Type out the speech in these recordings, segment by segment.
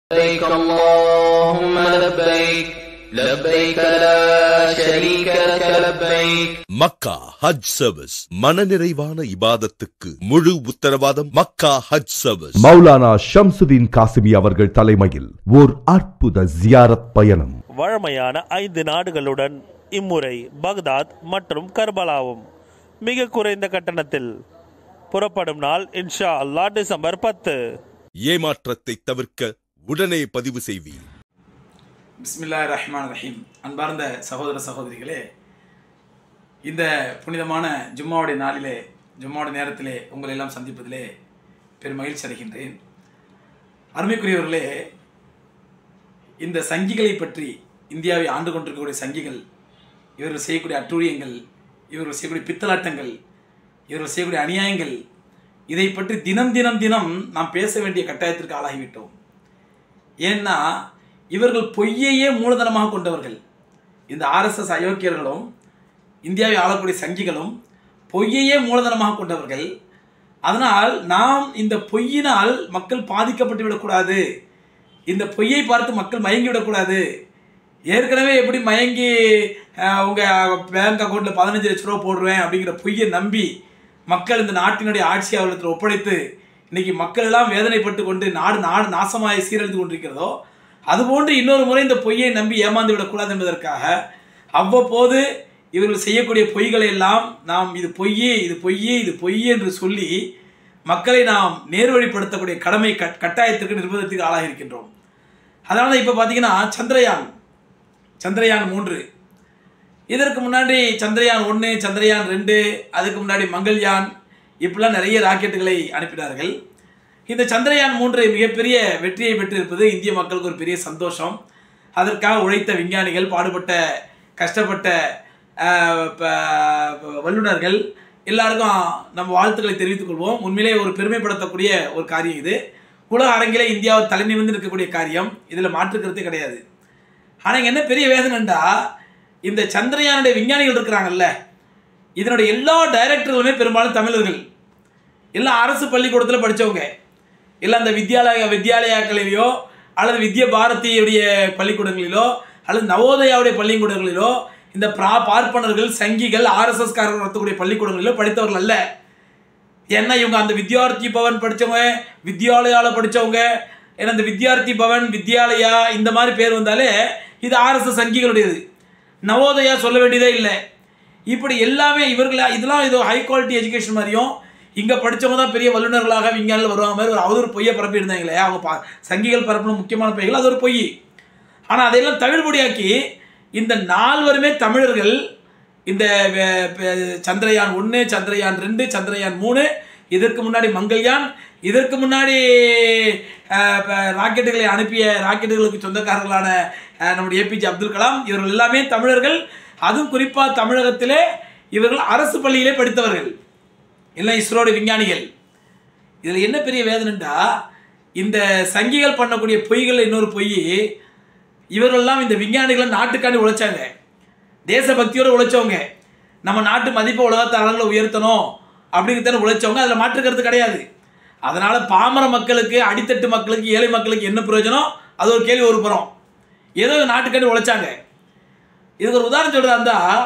لبيك اللهم لبيك لبيك لا شريك لك لبيك மக்கா Hajj service மனநிறைவான இபாதத்துக்கு முழு உத்தரவாதம் மக்கா ஹஜ் சர்வீஸ் மௌலானா ஷம்சுதீன் காசிமி அவர்கள் தலைமையில் ஓர் அற்புத ஜியாரத் பயணம் வழமையான ஐந்து நாடுகளுடன் இம்முறை பக்தாத் மற்றும் கர்பலாவும் மிக குறைந்த கட்டணத்தில் புறப்படும் நாள் இன்ஷா அல்லாஹ் டிசம்பர் பத்து ஏமாற்றத்தை தவிர்க்க உடனே பதிவு செய்வீர் பிஸ்மில்லா ரஹ்மான் ரஹீம் அன்பார்ந்த சகோதர சகோதரிகளே இந்த புனிதமான ஜும்மாவுடைய நாளிலே ஜும்மாவுடைய நேரத்திலே உங்களை எல்லாம் சந்திப்பதிலே பெரும் மகிழ்ச்சி அடைகின்றேன் அருமைக்குரியவர்களே இந்த சங்கிகளை பற்றி இந்தியாவை ஆண்டு கொண்டிருக்கக்கூடிய சங்கிகள் இவர்கள் செய்யக்கூடிய அட்டூழியங்கள் இவர்கள் செய்யக்கூடிய பித்தலாட்டங்கள் இவர்கள் செய்யக்கூடிய அநியாயங்கள் இதை பற்றி தினம் தினம் தினம் நாம் பேச வேண்டிய கட்டாயத்திற்கு ஆளாகிவிட்டோம் ஏன்னா இவர்கள் பொய்யையே மூலதனமாக கொண்டவர்கள் இந்த ஆர்எஸ்எஸ் அயோக்கியர்களும் இந்தியாவை ஆளக்கூடிய சங்கிகளும் பொய்யையே மூலதனமாக கொண்டவர்கள் அதனால் நாம் இந்த பொய்யினால் மக்கள் பாதிக்கப்பட்டு விடக்கூடாது இந்த பொய்யை பார்த்து மக்கள் மயங்கி விடக்கூடாது ஏற்கனவே எப்படி மயங்கி அஹ், உங்க பேங்க் அக்கௌண்ட்ல பதினஞ்சு லட்ச ரூபா போடுவேன் அப்படிங்கிற பொய்யை நம்பி மக்கள் இந்த நாட்டினுடைய ஆட்சி அவர்களிடத்தில் ஒப்படைத்து இன்னைக்கு மக்கள் எல்லாம் வேதனைப்பட்டு கொண்டு நாடு நாடு நாசமாய் சீரழிந்து கொண்டிருக்கிறதோ அதுபோன்று இன்னொரு முறை இந்த பொய்யை நம்பி ஏமாந்து விடக்கூடாது என்பதற்காக அவ்வப்போது இவர்கள் செய்யக்கூடிய பொய்களை எல்லாம் நாம் இது பொய்யே இது பொய்யே இது பொய்யே என்று சொல்லி மக்களை நாம் நேர்வழிப்படுத்தக்கூடிய கடமை கட்- கட்டாயத்திற்கு நிர்பந்தத்துக்கு ஆளாகி இருக்கின்றோம் அதனால தான் இப்போ பார்த்தீங்கன்னா சந்திரயான் சந்திரயான் மூன்று இதற்கு முன்னாடி சந்திரயான் ஒன்று சந்திரயான் ரெண்டு அதுக்கு முன்னாடி மங்கள்யான் இப்படிலாம் நிறைய ராக்கெட்டுகளை அனுப்பினார்கள் இந்த சந்திரயான் மூன்று மிகப்பெரிய வெற்றியை பெற்றிருப்பது இந்திய மக்களுக்கு ஒரு பெரிய சந்தோஷம் அதற்காக உழைத்த விஞ்ஞானிகள் பாடுபட்ட கஷ்டப்பட்ட ஆஹ், ப- வல்லுநர்கள் எல்லாருக்கும் நம்ம வாழ்த்துக்களை தெரிவித்துக் கொள்வோம் உண்மையிலே ஒரு பெருமைப்படுத்தக்கூடிய ஒரு காரியம் இது உலக அரங்கிலே இந்தியாவை தலை நிமிர்ந்து இருக்கக்கூடிய காரியம் இதில் மாற்று கருத்தே கிடையாது ஆனால் இங்க என்ன பெரிய வேதனைண்டா இந்த சந்திரயானுடைய விஞ்ஞானிகள் இருக்கிறாங்கல்ல இதனுடைய எல்லா டைரக்டர்களுமே பெரும்பாலும் தமிழர்கள் எல்லாம் அரசு பள்ளிக்கூடத்தில் படித்தவங்க இல்லை அந்த வித்யாலய வித்யாலயாக்களிலேயோ அல்லது வித்ய பாரதியுடைய பள்ளிக்கூடங்களிலோ அல்லது நவோதயாவுடைய பள்ளிக்கூடங்களிலோ இந்த பிரா பார்ப்பனர்கள் சங்கிகள் ஆர்எஸ்எஸ் காரர்கள் நடத்தக்கூடிய பள்ளிக்கூடங்களிலோ படித்தவர்கள் அல்ல ஏன்னா இவங்க அந்த வித்யார்த்தி பவன் படித்தவங்க வித்யாலயாவில் படித்தவங்க ஏன்னா இந்த வித்யார்த்தி பவன் வித்யாலயா இந்த மாதிரி பேர் வந்தாலே இது ஆர்எஸ்எஸ் சங்கிகளுடையது நவோதயா சொல்ல வேண்டியதே இல்லை இப்படி எல்லாமே இவர்கள இதெல்லாம் இது ஹை குவாலிட்டி எஜுகேஷன் மாதிரியும் இங்கே படித்தவங்க தான் பெரிய வல்லுநர்களாக விஞ்ஞானிகள் வருவாங்க மாதிரி ஒரு அவதூறு பொய்யை பரப்பி இருந்தாங்களே அவங்க பா சங்கிகள் பரப்பின முக்கியமான பொய்கள் அது ஒரு பொய் ஆனால் அதையெல்லாம் தவிடுபடியாக்கி இந்த நால்வருமே தமிழர்கள் இந்த வே- பே- சந்திரயான் ஒன்று சந்திரயான் ரெண்டு சந்திரயான் மூணு இதற்கு முன்னாடி மங்கள்யான் இதற்கு முன்னாடி அஹ், ப- ராக்கெட்டுகளை அனுப்பிய ராக்கெட்டுகளுக்கு சொந்தக்காரர்களான அஹ், நம்முடைய ஏபிஜே அப்துல் கலாம் இவர்கள் எல்லாமே தமிழர்கள் அதுவும் குறிப்பாக தமிழகத்திலே இவர்கள் அரசு பள்ளியிலே படித்தவர்கள் எல்லாம் இஸ்ரோட விஞ்ஞானிகள் இதில் என்ன பெரிய வேதனைண்டா இந்த சங்கிகள் பண்ணக்கூடிய பொய்கள் இன்னொரு பொய் இவர்கள்லாம் இந்த விஞ்ஞானிகளை நாட்டுக்காண்டி உழைச்சாங்க தேசபக்தியோடு உழைச்சவங்க நம்ம நாட்டு மதிப்பை உலகத்து அளவில் உயர்த்தணும் அப்படிங்கிறத உழைச்சவங்க அதில் மாற்றுக்கிறது கிடையாது அதனால் பாமர மக்களுக்கு அடித்தட்டு மக்களுக்கு ஏழை மக்களுக்கு என்ன பிரயோஜனம் அது ஒரு கேள்வி ஒரு புறம் ஏதோ நாட்டுக்காண்டி உழைச்சாங்க இதுக்கு ஒரு உதாரணம் சொல்கிறதா இருந்தால்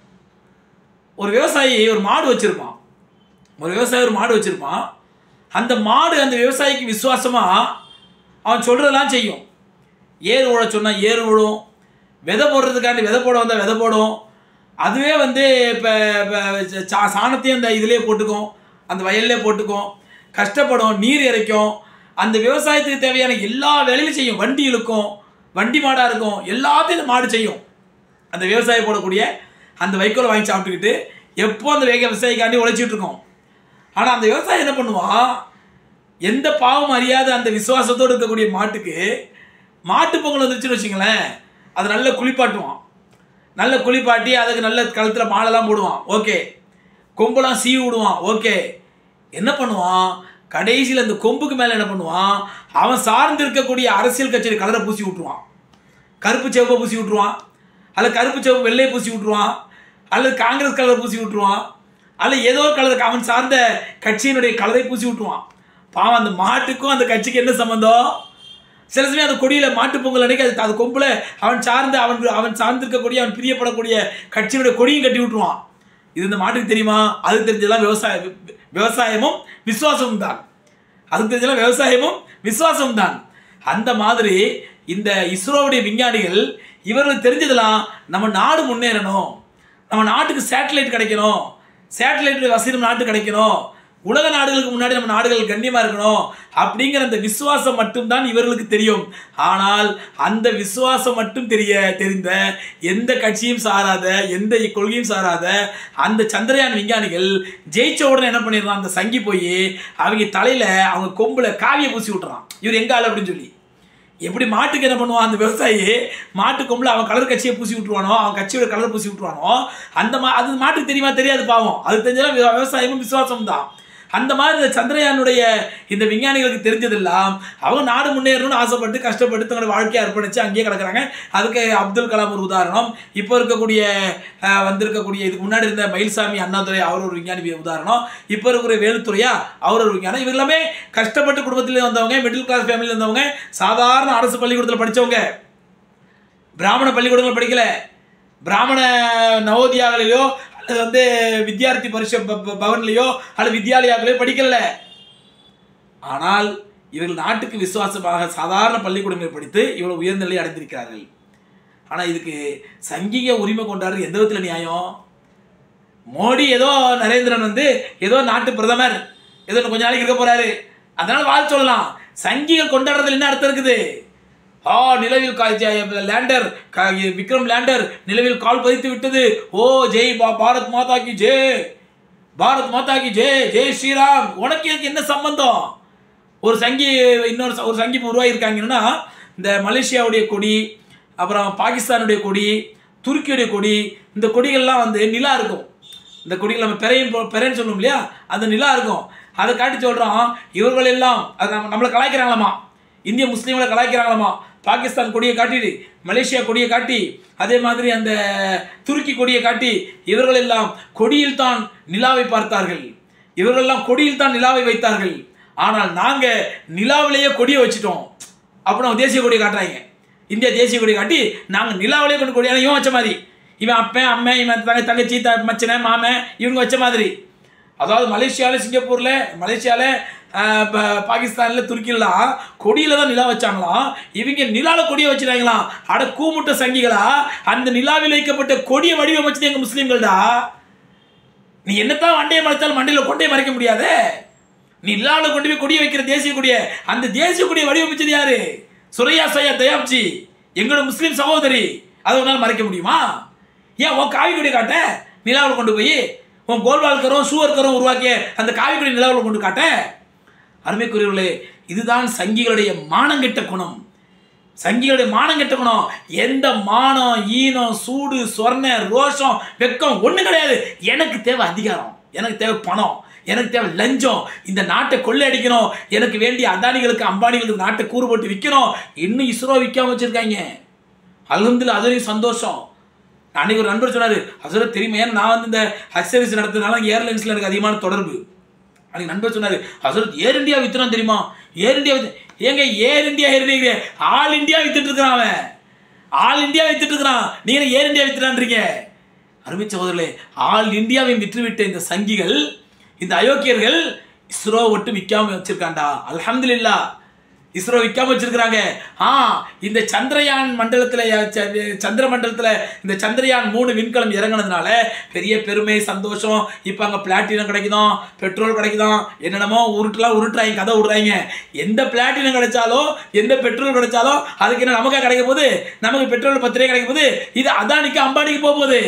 ஒரு விவசாயி ஒரு மாடு வச்சுருப்பான் ஒரு விவசாயி ஒரு மாடு வச்சுருப்பான் அந்த மாடு அந்த விவசாயிக்கு விசுவாசமாக அவன் சொல்கிறதெல்லாம் செய்யும் ஏறு உழ சொன்னால் ஏறு உழும் விதை போடுறதுக்காண்டி விதை போட வந்தால் விதை போடும் அதுவே வந்து இப்போ சாணத்தையும் அந்த இதிலே போட்டுக்கும் அந்த வயல்லே போட்டுக்கும் கஷ்டப்படும் நீர் இறைக்கும் அந்த விவசாயத்துக்கு தேவையான எல்லா வேலையும் செய்யும் வண்டி இழுக்கும் வண்டி மாடாக இருக்கும் எல்லாத்தையும் இந்த மாடு செய்யும் அந்த விவசாயி போடக்கூடிய அந்த வைக்கோலை வாங்கி சாப்பிட்டுக்கிட்டு எப்போ அந்த வேக விவசாயிக்காண்டி உழைச்சிட்டு இருக்கோம் ஆனால் அந்த விவசாயி என்ன பண்ணுவான் எந்த பாவம் அறியாத அந்த விசுவாசத்தோடு இருக்கக்கூடிய மாட்டுக்கு மாட்டு பொங்கல் வந்துருச்சுன்னு வச்சுங்களேன் அதை நல்லா குளிப்பாட்டுவான் நல்ல குளிப்பாட்டி அதுக்கு நல்ல கழுத்தில் மாலைலாம் போடுவான் ஓகே கொம்பெல்லாம் சீவி விடுவான் ஓகே என்ன பண்ணுவான் கடைசியில் அந்த கொம்புக்கு மேலே என்ன பண்ணுவான் அவன் சார்ந்து இருக்கக்கூடிய அரசியல் கட்சியை கலரை பூசி விட்டுருவான் கருப்பு சிவப்பை பூசி விட்டுருவான் அல்லது கருப்பு சிவப்பு வெள்ளையை பூசி விட்டுருவான் அல்லது காங்கிரஸ் கலரை பூசி விட்டுருவான் அல்லது ஏதோ ஒரு கலர் அவன் சார்ந்த கட்சியினுடைய கலரை பூசி விட்டுருவான் பாவம் அந்த மாட்டுக்கும் அந்த கட்சிக்கு என்ன சம்மந்தம் சில சமயம் அந்த கொடியில மாட்டுப் பொங்கல் அன்னைக்கு அது அது கொம்புல அவன் சார்ந்த அவன் அவன் சார்ந்திருக்கக்கூடிய அவன் பிரியப்படக்கூடிய கட்சியினுடைய கொடியும் கட்டி விட்டுருவான் இது இந்த மாட்டுக்கு தெரியுமா அது தெரிஞ்சதெல்லாம் விவசாய விவசாயமும் விசுவாசமும் தான் அது தெரிஞ்சதெல்லாம் விவசாயமும் விசுவாசமும் தான் அந்த மாதிரி இந்த இஸ்ரோவுடைய விஞ்ஞானிகள் இவர்களுக்கு தெரிஞ்சதெல்லாம் நம்ம நாடு முன்னேறணும் நம்ம நாட்டுக்கு சேட்டலைட் கிடைக்கணும் சேட்டலைட் வசதி நம்ம நாட்டுக்கு கிடைக்கணும் உலக நாடுகளுக்கு முன்னாடி நம்ம நாடுகள் கண்ணியமா இருக்கணும் அப்படிங்கிற அந்த விசுவாசம் மட்டும்தான் இவர்களுக்கு தெரியும் ஆனால் அந்த விசுவாசம் மட்டும் தெரிய தெரிந்த எந்த கட்சியும் சாராத எந்த கொள்கையும் சாராத அந்த சந்திரயான் விஞ்ஞானிகள் ஜெயிச்ச உடனே என்ன பண்ணிடுறான் அந்த சங்கி போய் அவங்க தலையில அவங்க கொம்புல காவியை பூசி விட்டுறான் இவர் எங்க ஆள் அப்படின்னு சொல்லி எப்படி மாட்டுக்கு என்ன பண்ணுவான் அந்த விவசாயி மாட்டு கொம்புல அவன் கலர் கட்சியை பூசி விட்டுருவானோ அவன் கட்சியோட கலர் பூசி விட்டுருவானோ அந்த மா அது மாட்டுக்கு தெரியுமா தெரியாது பாவம் அது தெரிஞ்சாலும் விவ- விவசாயமும் விசுவாசம் தான் அந்த மாதிரி இந்த சந்திரயானுடைய இந்த விஞ்ஞானிகளுக்கு தெரிஞ்சதெல்லாம் அவங்க நாடு முன்னேறணும்னு ஆசைப்பட்டு கஷ்டப்பட்டு தங்களோட வாழ்க்கையை அர்ப்பணிச்சு அங்கேயே கிடக்குறாங்க அதுக்கு அப்துல் கலாம் ஒரு உதாரணம் இப்போ இருக்கக்கூடிய அஹ், வந்திருக்கக்கூடிய இதுக்கு முன்னாடி இருந்த மயில்சாமி அண்ணாதுரை அவர் ஒரு விஞ்ஞானி உதாரணம் இப்போ இருக்கிற வேலுத்துறையா அவர் ஒரு விஞ்ஞானம் இவர் எல்லாமே கஷ்டப்பட்டு குடும்பத்தில் வந்தவங்க மிடில் கிளாஸ் ஃபேமிலியில் இருந்தவங்க சாதாரண அரசு பள்ளிக்கூடத்தில் படிச்சவங்க பிராமண பள்ளிக்கூடங்கள் படிக்கல பிராமண நவோதியாவிலையோ அல்லது வந்து வித்யார்த்தி பரிஷ ப- ப- பவன்லையோ அல்லது வித்யாலயாவிலையோ படிக்கல ஆனால் இவர்கள் நாட்டுக்கு விசுவாசமாக சாதாரண பள்ளிக்கூடங்களில் படித்து இவ்வளவு உயர்ந்த நிலையை அடைந்திருக்கிறார்கள் ஆனால் இதுக்கு சங்கீக உரிமை கொண்டாடுறது எந்த விதத்தில் நியாயம் மோடி ஏதோ நரேந்திரன் வந்து ஏதோ நாட்டு பிரதமர் ஏதோ இன்னும் கொஞ்ச நாளைக்கு இருக்க போறாரு அதனால வாழ் சொல்லலாம் சங்கிகள் கொண்டாடுறதுல என்ன அர்த்தம் இருக்குது ஆ நிலவில் கா- ஜெ- லேண்டர் கா- விக்ரம் லேண்டர் நிலவில் கால் பதித்து விட்டது ஓ ஜெய் பா- பாரத் மாதா கி ஜெய் பாரத் மாதா கி ஜெய் ஜெய் ஸ்ரீராம் உனக்கு இதுக்கு என்ன சம்பந்தம் ஒரு சங்கி இன்னொரு ச- ஒரு சங்கி இப்போ உருவாகியிருக்காங்கன்னா இந்த மலேசியாவுடைய கொடி அப்புறம் பாகிஸ்தானுடைய கொடி துருக்கியுடைய கொடி இந்த கொடிகள்லாம் வந்து நிலா இருக்கும் இந்த கொடிகள் நம்ம பெரையும் போ- பெரைன்னு சொல்லுவோம் இல்லையா அந்த நிலா இருக்கும் அதை காட்டி சொல்கிறோம் இவர்கள் எல்லாம் அது நம்ம நம்மளை கலாய்க்கிறாங்களாமா இந்திய முஸ்லீம்களை கலாய்க்கிறாங்களாமா பாகிஸ்தான் கொடியை காட்டி மலேசியா கொடியை காட்டி அதே மாதிரி அந்த துருக்கி கொடியை காட்டி இவர்கள் எல்லாம் கொடியில் தான் நிலாவை பார்த்தார்கள் இவர்கள் எல்லாம் கொடியில் தான் நிலாவை வைத்தார்கள் ஆனால் நாங்க நிலாவிலேயே கொடியை வச்சுட்டோம் அப்புறம் தேசிய கொடியை காட்டுறாங்க இந்தியா தேசிய கொடியை காட்டி நாங்க நிலாவிலேயே கொண்டு கொடி இவன் வச்ச மாதிரி இவன் அப்பன் அம்மன் இவன் தங்க தங்கச்சி த மச்சனை மாமன் இவங்க வச்ச மாதிரி அதாவது மலேசியாவில் சிங்கப்பூரில் மலேசியாவில் பாகிஸ்தானில் துருக்கிலாம் கொடியில தான் நிலா வச்சாங்களாம் இவங்க நிலால கொடியை வச்சிருக்காங்களாம் அட கூமுட்ட சங்கிகளா அந்த நிலாவில் வைக்கப்பட்ட கொடியை வடிவமைச்சது எங்க முஸ்லீம்கள்டா நீ என்னத்தான் வண்டையை மறைச்சாலும் மண்டையில கொண்டையை மறைக்க முடியாதே நீ நிலாவில் கொண்டு போய் கொடியை வைக்கிற தேசிய கொடியை அந்த தேசிய கொடியை வடிவமைச்சது யாரு சுரையா சையா தயாப்ஜி எங்களோட முஸ்லீம் சகோதரி அதை உன்னால மறைக்க முடியுமா ஏன் உன் காவி கொடியை காட்ட நிலாவில் கொண்டு போய் உன் கோல்வால்கரும் ஷூவர்கரும் உருவாக்கிய அந்த காவி கொடி நிலாவில் கொண்டு காட்ட அருமைக்குரியவர்களே இதுதான் சங்கிகளுடைய மானங்கெட்ட குணம் சங்கிகளுடைய மானம் கெட்ட குணம் எந்த மானம் ஈனம் சூடு சொர்ண ரோஷம் வெக்கம் ஒண்ணு கிடையாது எனக்கு தேவை அதிகாரம் எனக்கு தேவை பணம் எனக்கு தேவை லஞ்சம் இந்த நாட்டை கொள்ளையடிக்கணும் எனக்கு வேண்டிய அதானிகளுக்கு அம்பானிகளுக்கு நாட்டை கூறு போட்டு விற்கணும் இன்னும் இஸ்ரோ விற்காம வச்சிருக்காங்க அல்ஹம்துலில்லாஹ் அதுவரையும் சந்தோஷம் அன்னைக்கு ஒரு நண்பர் சொன்னாரு அசுர தெரியுமா ஏன்னா நான் வந்து இந்த ஹஜ் சர்வீஸ் நடத்துறதுனால ஏர்லைன்ஸ்ல எனக்கு அதிகமான தொடர்பு அன்னைக்கு நண்பர் சொன்னாரு அசுரத் ஏர் இந்தியா வித்துறான் தெரியுமா ஏர் இந்தியா வித்து ஏங்க Air India Air India all India வித்துட்டு இருக்கிறான் அவன் ஆல் இந்தியா வித்துட்டு இருக்கிறான் நீங்க என்ன ஏர் இந்தியா வித்துறான்றீங்க அருமை சகோதரர்களே ஆல் இந்தியாவை விற்றுவிட்ட இந்த சங்கிகள் இந்த அயோக்கியர்கள் இஸ்ரோ விட்டு விற்காம வச்சிருக்காண்டா அல்ஹம்துலில்லாஹ் இஸ்ரோ விற்காம வச்சிருக்கிறாங்க ஆ இந்த சந்திரயான் மண்டலத்துல ச- சந்திர மண்டலத்துல இந்த சந்திரயான் மூணு விண்கலம் இறங்குனதுனால பெரிய பெருமை சந்தோஷம் இப்போ அங்க பிளாட்டினம் கிடைக்குதோம் பெட்ரோல் கிடைக்குதோம் என்னென்னமோ உருட்டுலாம் உருட்டுறாங்க கதை விடுறாங்க எந்த பிளாட்டினம் கிடைச்சாலோ எந்த பெட்ரோல் கிடைச்சாலோ அதுக்கு என்ன நமக்கா கிடைக்க போகுது நமக்கு பெட்ரோல் பத்து ரூபாய் கிடைக்க போகுது இது அதானிக்கு அம்பானிக்கு போக போகுது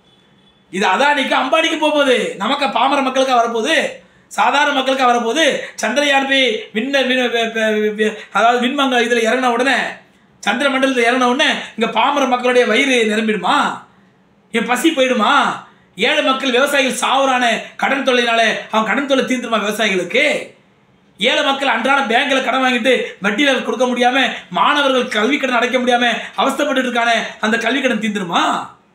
இது அதானிக்கு அம்பானிக்கு போக போகுது நமக்கு பாமர மக்களுக்கா வரப்போகுது சாதாரண மக்களுக்கா வரப்போகுது சந்திரயான் போய் விண்ண விண்ண- வெ- வெ- வெ- அதாவது விண்மங்க இதில் இறங்கின உடனே சந்திர மண்டலத்தில் இறங்கின உடனே இங்கே பாமர மக்களுடைய வயிறு நிரம்பிடுமா என் பசி போயிடுமா ஏழை மக்கள் விவசாயிகள் சாவுறான கடன் தொல்லைனால அவன் கடன் தொல்லை தீர்ந்துருமா விவசாயிகளுக்கு ஏழை மக்கள் அன்றாட பேங்க்ல கடன் வாங்கிட்டு வட்டியில கொடுக்க முடியாம மாணவர்கள் கல்வி கடன் அடைக்க முடியாம அவஸ்தைப்பட்டு இருக்கானே அந்த கல்வி கடன் தீர்ந்துருமா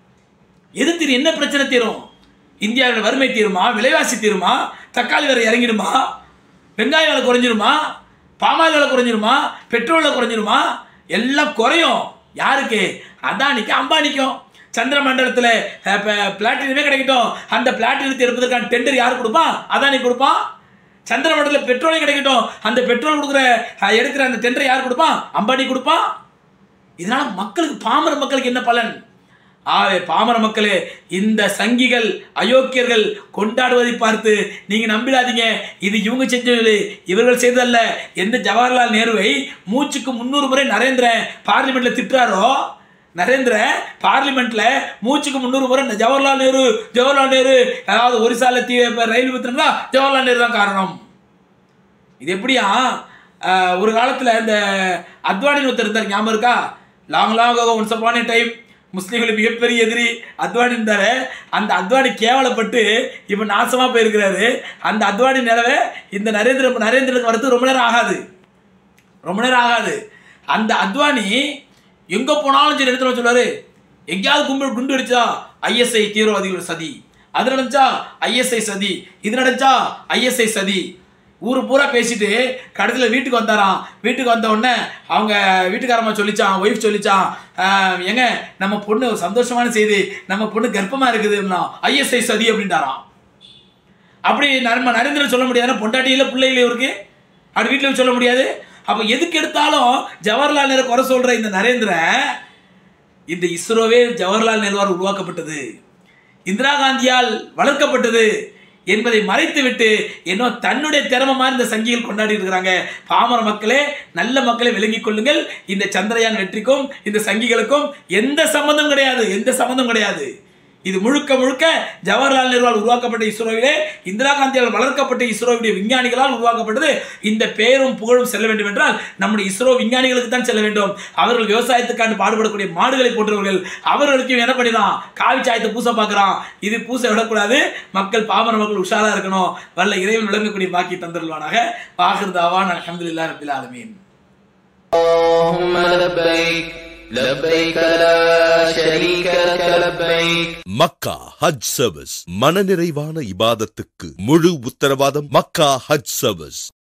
எது தீரும் என்ன பிரச்சனை தீரும் இந்தியாவோட வறுமை தீருமா விலைவாசி தீருமா தக்காளி விலை இறங்கிடுமா வெங்காய விலை குறைஞ்சிருமா பாமாயில் விலை குறைஞ்சிருமா பெட்ரோல் விலை குறைஞ்சிருமா எல்லாம் குறையும் யாருக்கு அதானிக்கு அம்பானிக்கும் சந்திர மண்டலத்தில் பிளாட்டினமே கிடைக்கட்டும் அந்த பிளாட்டினத்தை எடுப்பதற்கான டெண்டர் யார் கொடுப்பான் அதானி கொடுப்பான் சந்திர மண்டலத்தில் பெட்ரோலே கிடைக்கட்டும் அந்த பெட்ரோல் கொடுக்குற அஹ், எடுக்கிற அந்த டெண்டர் யார் கொடுப்பான் அம்பானி கொடுப்பான் இதனால மக்களுக்கு பாமர மக்களுக்கு என்ன பலன் ஆவே பாமர மக்களே இந்த சங்கிகள் அயோக்கியர்கள் கொண்டாடுவதை பார்த்து நீங்க நம்பிடாதீங்க இது இவங்க செஞ்சது இவர்கள் செய்ததல்ல எந்த ஜவஹர்லால் நேருவை மூச்சுக்கு முன்னூறு முறை நரேந்திரன் பார்லிமெண்ட்ல திட்டுறாரோ நரேந்திர பார்லிமெண்ட்ல மூச்சுக்கு முன்னூறு முறை இந்த ஜவஹர்லால் நேரு ஜவஹர்லால் நேரு அதாவது ஒரிசால தீ இப்ப ரயில் வித்துனா ஜவஹர்லால் நேரு தான் காரணம் இது எப்படியா ஆஹ், ஒரு காலத்தில் இந்த அத்வானின்னு ஒருத்தர் இருந்தார் ஞாபகம் இருக்கா long long once upon a time முஸ்லீம்களுக்கு மிகப்பெரிய எதிரி அத்வானி இருந்தாரு அந்த அத்வானி கேவலப்பட்டு இப்போ நாசமா போயிருக்கிறாரு அந்த அத்வானி நிலவை இந்த நரேந்திர நரேந்திரனுக்கு வரது ரொம்ப நேரம் ஆகாது ரொம்ப நேரம் ஆகாது அந்த அத்வானி எங்க போனாலும் சரி எடுத்துட்டு சொல்லுவாரு எங்கேயாவது கும்பல் குண்டு அடிச்சா ஐஎஸ்ஐ தீவிரவாதிகள் சதி அது நடந்துச்சா ஐஎஸ்ஐ சதி இது நடந்துச்சா ஐஎஸ்ஐ சதி ஊர் பூரா பேசிட்டு கடைசியில் வீட்டுக்கு வந்தாராம் வீட்டுக்கு வந்த உடனே அவங்க வீட்டுக்காரம்மா சொல்லிச்சான் ஒய்ஃப் சொல்லிச்சான் "ஆஹ், ஏங்க நம்ம பொண்ணு ஒரு சந்தோஷமான செய்தி நம்ம பொண்ணு கர்ப்பமா இருக்குதுன்னா ஐஎஸ்ஐ சதி அப்படின்ட்டாராம் அப்படி நம்ம நரேந்திரன் சொல்ல முடியாது பொண்டாட்டியில பிள்ளைகளே இவருக்கு அப்படி வீட்டில் சொல்ல முடியாது அப்போ எதுக்கு எடுத்தாலும் ஜவஹர்லால் நேரு குறை சொல்ற இந்த நரேந்திரன் இந்த இஸ்ரோவே ஜவஹர்லால் நேருவால் உருவாக்கப்பட்டது இந்திரா காந்தியால் வளர்க்கப்பட்டது என்பதை மறைத்துவிட்டு என்னோ தன்னுடைய திறமை மாதிரி இந்த சங்கிகள் கொண்டாடி இருக்கிறாங்க பாமர மக்களே நல்ல மக்களை விளங்கிக் கொள்ளுங்கள் இந்த சந்திரயான் வெற்றிக்கும் இந்த சங்கிகளுக்கும் எந்த சம்பந்தம் கிடையாது எந்த சம்பந்தம் கிடையாது இது முழுக்க முழுக்க ஜவஹர்லால் நேருவால் உருவாக்கப்பட்ட இஸ்ரோவிலே இந்திரா காந்தியால் வளர்க்கப்பட்ட இஸ்ரோவுடைய விஞ்ஞானிகளால் உருவாக்கப்பட்டது இந்த பேரும் புகழும் செல்ல வேண்டும் என்றால் நம்முடைய இஸ்ரோ விஞ்ஞானிகளுக்கு தான் செல்ல வேண்டும் அவர்கள் விவசாயத்துக்கான பாடுபடக்கூடிய மாடுகளை போன்றவர்கள் அவர்களுக்கும் என்ன பண்ணிடலாம் காவி சாயத்தை பூச பார்க்குறான் இது பூச விடக்கூடாது மக்கள் பாமர மக்கள் உஷாரா இருக்கணும் வல்ல இறைவன் விளங்கக்கூடிய பாக்கி தந்துருவானாக வாகிருதாவான் அலமதுல்லா ரபில் ஆலமீன் اللهم لبيك لبيك لا شريك لك لبيك மக்கா ஹஜ் சர்வீஸ் மனநிறைவான இபாதத்துக்கு முழு உத்தரவாதம் மக்கா ஹஜ் சர்வீஸ்